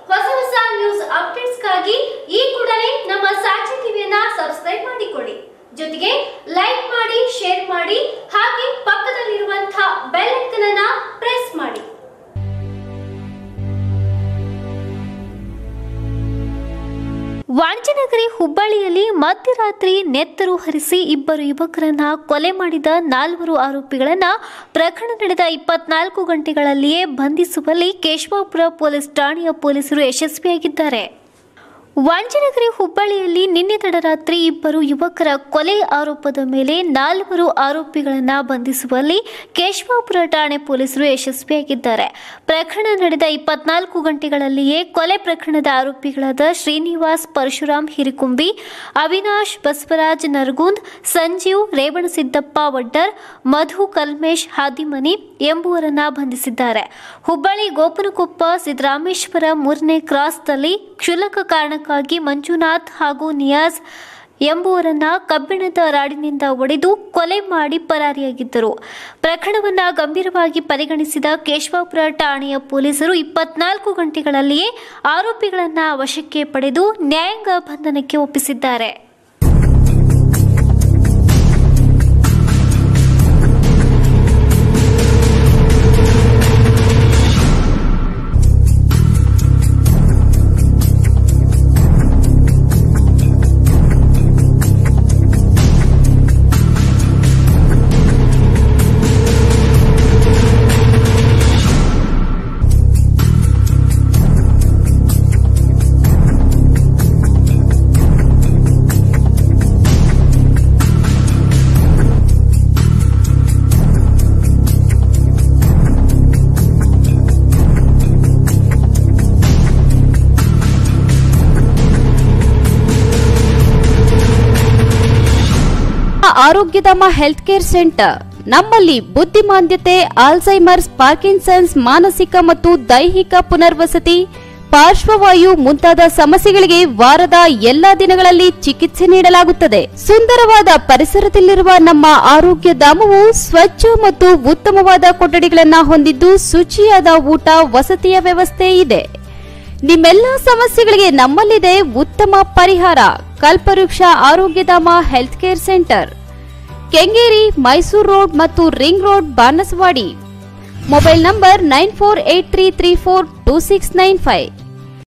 ಹೊಸ ಹೊಸ ನ್ಯೂಸ್ ಅಪ್ಡೇಟ್ಸ್ಗಾಗಿ ಈ ಕೂಡಲೇ ನಮ್ಮ ಸಾಕ್ಷಿ ಟಿವಿಯನ್ನ ಸಬ್ಸ್ಕ್ರೈಬ್ ಮಾಡಿಕೊಳ್ಳಿ ಜೊತೆಗೆ ಲೈಕ್ ಮಾಡಿ ಶೇರ್ ಮಾಡಿ ಹಾಗೆ ಪಕ್ಕದಲ್ಲಿರುವಂತಹ ಬೆಲ್ ಐಕನ್ ಅನ್ನ ಪ್ರೆಸ್ ಮಾಡಿ ವಾಂಚನಗರಿ ಹುಬ್ಬಳ್ಳಿಯಲ್ಲಿ ಮಧ್ಯರಾತ್ರಿ ನೆತ್ತರು ಹರಿಸಿ ಇಬ್ಬರು ಯುವಕರನ್ನ ಕೊಲೆ ಮಾಡಿದ ನಾಲ್ವರು ಆರೋಪಿಗಳನ್ನ ಪ್ರಕರಣ ನಡೆದ ಇಪ್ಪತ್ನಾಲ್ಕು ಗಂಟೆಗಳಲ್ಲಿಯೇ ಬಂಧಿಸುವಲ್ಲಿ ಕೇಶವಾಪುರ ಪೊಲೀಸ್ ಠಾಣೆಯ ಪೊಲೀಸರು ಯಶಸ್ವಿಯಾಗಿದ್ದಾರೆ ವಾಂಚನಗರಿ ಹುಬ್ಬಳ್ಳಿಯಲ್ಲಿ ನಿನ್ನೆ ತಡರಾತ್ರಿ ಇಬ್ಬರು ಯುವಕರ ಕೊಲೆ ಆರೋಪದ ಮೇಲೆ ನಾಲ್ವರು ಆರೋಪಿಗಳನ್ನ ಬಂಧಿಸುವಲ್ಲಿ ಕೇಶವಾಪುರ ಠಾಣೆ ಪೊಲೀಸರು ಯಶಸ್ವಿಯಾಗಿದ್ದಾರೆ ಪ್ರಕರಣ ನಡೆದ ಇಪ್ಪತ್ನಾಲ್ಕು ಗಂಟೆಗಳಲ್ಲಿಯೇ ಕೊಲೆ ಪ್ರಕರಣದ ಆರೋಪಿಗಳಾದ ಶ್ರೀನಿವಾಸ್ ಪರಶುರಾಮ್ ಹಿರಿಕುಂಬಿ ಅವಿನಾಶ್ ಬಸವರಾಜ್ ನರಗುಂದ್ ಸಂಜೀವ್ ರೇವಣಸಿದ್ದಪ್ಪ ವಡ್ಡರ್ ಮಧು ಕಲ್ಮೇಶ್ ಹಾದಿಮನಿ ಎಂಬುವರನ್ನ ಬಂಧಿಸಿದ್ದಾರೆ ಹುಬ್ಬಳ್ಳಿ ಗೋಪನಕೊಪ್ಪ ಸಿದ್ದರಾಮೇಶ್ವರ ಮೂರನೇ ಕ್ರಾಸ್ನಲ್ಲಿ ಕ್ಷುಲ್ಲಕ ಕಾರಣಕ್ಕಾಗಿ ಮಂಜುನಾಥ್ ಹಾಗೂ ನಿಯಾಜ್ ಎಂಬುವರನ್ನ ಕಬ್ಬಿಣದ ರಾಡಿನಿಂದ ಒಡೆದು ಕೊಲೆ ಮಾಡಿ ಪರಾರಿಯಾಗಿದ್ದರು ಪ್ರಕರಣವನ್ನ ಗಂಭೀರವಾಗಿ ಪರಿಗಣಿಸಿದ ಕೇಶವಾಪುರ ಠಾಣೆಯ ಪೊಲೀಸರು ಇಪ್ಪತ್ನಾಲ್ಕು ಗಂಟೆಗಳಲ್ಲಿಯೇ ಆರೋಪಿಗಳನ್ನ ವಶಕ್ಕೆ ಪಡೆದು ನ್ಯಾಯಾಂಗ ಬಂಧನಕ್ಕೆ ಒಪ್ಪಿಸಿದ್ದಾರೆ ಆರೋಗ್ಯಧಾಮ ಹೆಲ್ತ್ ಕೇರ್ ಸೆಂಟರ್ ನಮ್ಮಲ್ಲಿ ಬುದ್ಧಿಮಾಂದ್ಯತೆ ಆಲ್ಝೈಮರ್ಸ್ ಪಾರ್ಕಿನ್ಸನ್ಸ್ ಮಾನಸಿಕ ಮತ್ತು ದೈಹಿಕ ಪುನರ್ವಸತಿ ಪಾರ್ಶ್ವವಾಯು ಮುಂತಾದ ಸಮಸ್ಯೆಗಳಿಗೆ ವಾರದ ಎಲ್ಲಾ ದಿನಗಳಲ್ಲಿ ಚಿಕಿತ್ಸೆ ನೀಡಲಾಗುತ್ತದೆ ಸುಂದರವಾದ ಪರಿಸರದಲ್ಲಿರುವ ನಮ್ಮ ಆರೋಗ್ಯ ಧಾಮವು ಸ್ವಚ್ಛ ಮತ್ತು ಉತ್ತಮವಾದ ಕೊಠಡಿಗಳನ್ನ ಹೊಂದಿದ್ದು ಶುಚಿಯಾದ ಊಟ ವಸತಿಯ ವ್ಯವಸ್ಥೆ ಇದೆ ನಿಮ್ಮೆಲ್ಲ ಸಮಸ್ಯೆಗಳಿಗೆ ನಮ್ಮಲ್ಲಿದೆ ಉತ್ತಮ ಪರಿಹಾರ Kalpavriksha Arogyadhama health care centre Kengeri Mysuru road ಮತ್ತು ring road Banaswadi mobile number nine four eight three three four two six nine five